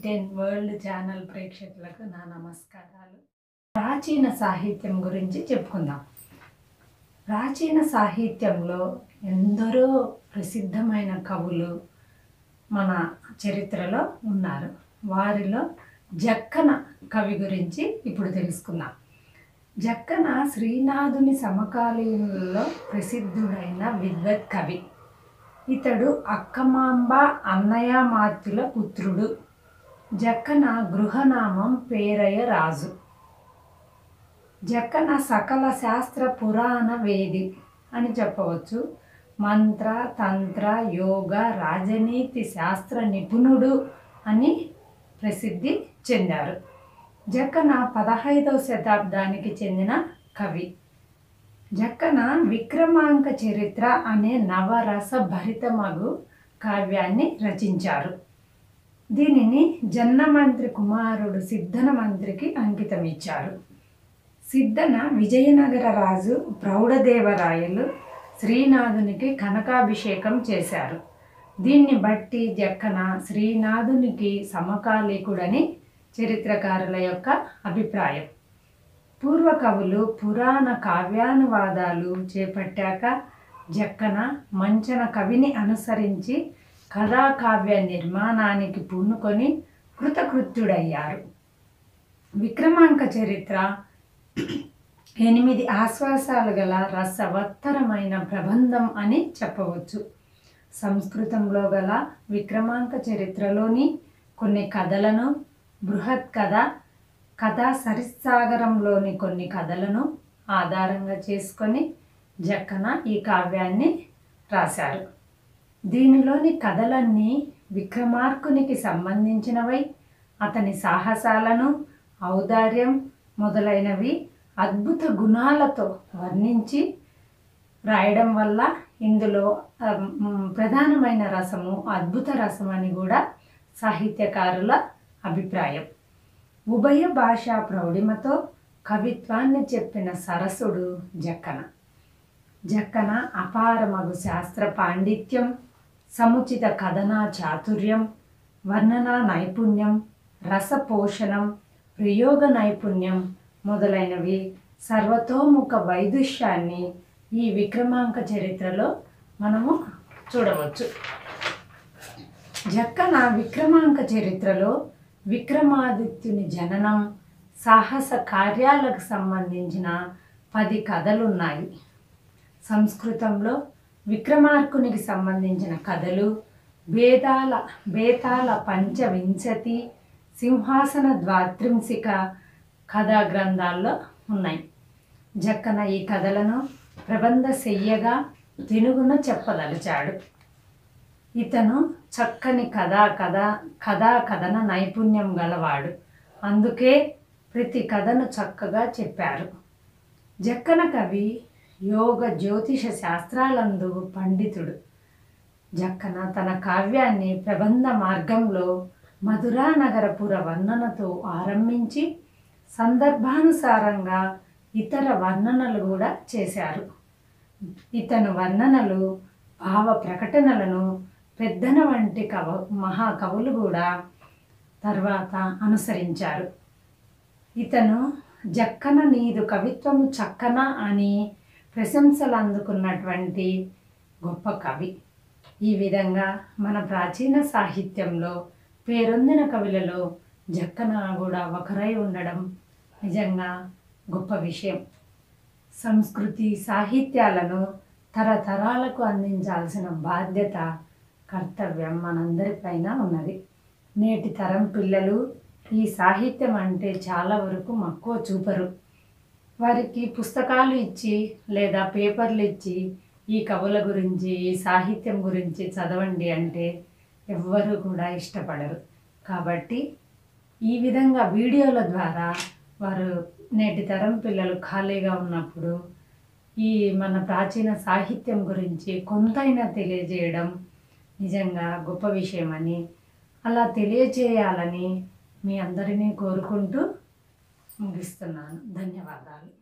ten world channel ప్రేక్షకులకు నా నమస్కారాలు ప్రాచీన సాహిత్యం గురించి చెప్పుకుందాం ప్రాచీన సాహిత్యంలో ఎందరో ప్రసిద్ధమైన కవులు మన చరిత్రలో ఉన్నారు వారిలో జక్కన కవి గురించి ఇప్పుడు తెలుసుకుందాం జక్కన శ్రీనాథుని సమకాలీనులలో ప్రసిద్ధుడైన విద్వత్ కవి ఇతడు అక్కమాంబ అన్నయ్య మార్తుల పుత్రుడు జక్కన గృహనామం పేరయ్య రాజు జక్కన సకల శాస్త్ర పురాణ వేది అని చెప్పవచ్చు మంత్ర తంత్ర యోగ రాజనీతి శాస్త్ర నిపుణుడు అని ప్రసిద్ధి చెందారు జక్కన పదహైదవ శతాబ్దానికి చెందిన కవి జక్కన విక్రమాంక చరిత్ర అనే నవరస భరితమగు కావ్యాన్ని రచించారు దీనిని జన్నమంత్రి కుమారుడు సిద్ధన మంత్రికి అంకితం ఇచ్చారు సిద్ధన విజయనగర రాజు ప్రౌఢదేవరాయలు శ్రీనాథునికి కనకాభిషేకం చేశారు దీన్ని బట్టి జక్కన శ్రీనాథునికి సమకాలీకుడని చరిత్రకారుల యొక్క అభిప్రాయం పూర్వ కవులు పురాణ కావ్యానువాదాలు చేపట్టాక జక్కన మంచన కవిని అనుసరించి కథాకావ్య నిర్మాణానికి పూనుకొని కృతకృత్యుడయ్యారు విక్రమాంక చరిత్ర ఎనిమిది ఆశ్వాసాలు గల రసవత్తరమైన ప్రబంధం అని చెప్పవచ్చు సంస్కృతంలో గల విక్రమాంక చరిత్రలోని కొన్ని కథలను బృహత్ కథ కథా సరిస్సాగరంలోని కొన్ని కథలను ఆధారంగా చేసుకొని జక్కన ఈ కావ్యాన్ని రాశారు దీనిలోని కథలన్నీ విక్రమార్కునికి సంబంధించినవై అతని సాహసాలను ఔదార్యం మొదలైనవి అద్భుత గుణాలతో వర్ణించి రాయడం వల్ల ఇందులో ఆ, మ్, ప్రధానమైన రసము అద్భుత రసం అని కూడా సాహిత్యకారుల అభిప్రాయం ఉభయ భాషా ప్రౌఢిమతో కవిత్వాన్ని చెప్పిన సరసుడు జక్కన జక్కన అపారమగు శాస్త్ర పాండిత్యం సముచిత కథనా చాతుర్యం వర్ణనా నైపుణ్యం రసపోషణం ప్రయోగ నైపుణ్యం మొదలైనవి సర్వతోముఖ వైదుష్యాన్ని ఈ విక్రమాంక చరిత్రలో మనము చూడవచ్చు జక్కన విక్రమాంక చరిత్రలో విక్రమాదిత్యుని జననం సాహస కార్యాలకు సంబంధించిన పది కథలున్నాయి సంస్కృతంలో విక్రమార్కునికి సంబంధించిన కథలు వేదాల బేతాల పంచవింశతి సింహాసన ద్వాత్రింశిక కథా గ్రంథాల్లో ఉన్నాయి జక్కన ఈ కథలను ప్రబంధ శయ్యగా తెనుగున చెప్పదలిచాడు ఇతను చక్కని కథా కథ కథా కథన నైపుణ్యం గలవాడు అందుకే ప్రతి కథను చక్కగా చెప్పారు జక్కన కవి యోగ జ్యోతిష శాస్త్రాలందు పండితుడు జక్కన తన కావ్యాన్ని ప్రబంధ మార్గంలో మధురానగరపుర వర్ణనతో ఆరంభించి సందర్భానుసారంగా ఇతర వర్ణనలు కూడా చేశారు ఇతను వర్ణనలు భావ ప్రకటనలను పెద్దన వంటి కవ మహాకవులు కూడా తర్వాత అనుసరించారు ఇతను జక్కన నీదు కవిత్వము చక్కన అని ప్రశంసలు అందుకున్నటువంటి గొప్ప కవి ఈ విధంగా మన ప్రాచీన సాహిత్యంలో పేరొందిన కవులలో జక్కన కూడా ఒకరై ఉండడం నిజంగా గొప్ప విషయం సంస్కృతి సాహిత్యాలను తరతరాలకు అందించాల్సిన బాధ్యత కర్తవ్యం మనందరిపైన ఉన్నది నేటి తరం పిల్లలు ఈ సాహిత్యం అంటే చాలా వరకు మక్కువ చూపరు వారికి పుస్తకాలు ఇచ్చి లేదా పేపర్లు ఇచ్చి ఈ కవుల గురించి ఈ సాహిత్యం గురించి చదవండి అంటే ఎవ్వరూ కూడా ఇష్టపడరు కాబట్టి ఈ విధంగా వీడియోల ద్వారా వారు నేటి తరం పిల్లలు ఖాళీగా ఉన్నప్పుడు ఈ మన ప్రాచీన సాహిత్యం గురించి కొంతైనా తెలియజేయడం నిజంగా గొప్ప విషయమని అలా తెలియజేయాలని మీ అందరినీ కోరుకుంటూ ముగిస్తున్నాను ధన్యవాదాలు